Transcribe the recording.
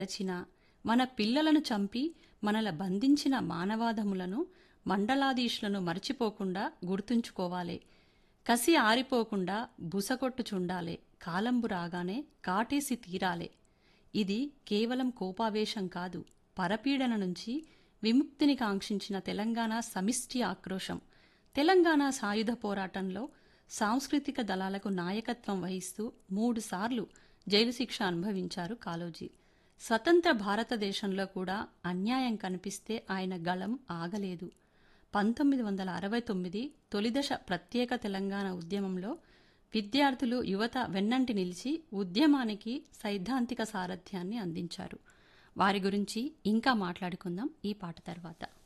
రచిన మన పిల్లలను చంపి మనల బంధించిన మానవాధములను మండలాధీశులను మరచిపోకుండా గుర్తుంచుకోవాలే కసి ఆరిపోకుండా బుసకొట్టుచుండాలే కాలంబు రాగానే కాటేసి తీరాలే ఇది కేవలం కోపావేశం కాదు పరపీడన నుంచి విముక్తిని కాంక్షించిన తెలంగాణ సమిష్టి ఆక్రోశం తెలంగాణ సాయుధ పోరాటంలో సాంస్కృతిక దళాలకు నాయకత్వం వహిస్తూ మూడుసార్లు జైలు శిక్ష అనుభవించారు కాళోజీ స్వతంత్ర భారతదేశంలో కూడా అన్యాయం కనిపిస్తే ఆయన గళం ఆగలేదు పంతొమ్మిది వందల అరవై తొమ్మిది తొలిదశ ప్రత్యేక తెలంగాణ ఉద్యమంలో విద్యార్థులు యువత వెన్నంటి నిలిచి ఉద్యమానికి సైద్ధాంతిక సారథ్యాన్ని అందించారు వారి గురించి ఇంకా మాట్లాడుకుందాం ఈ పాట తర్వాత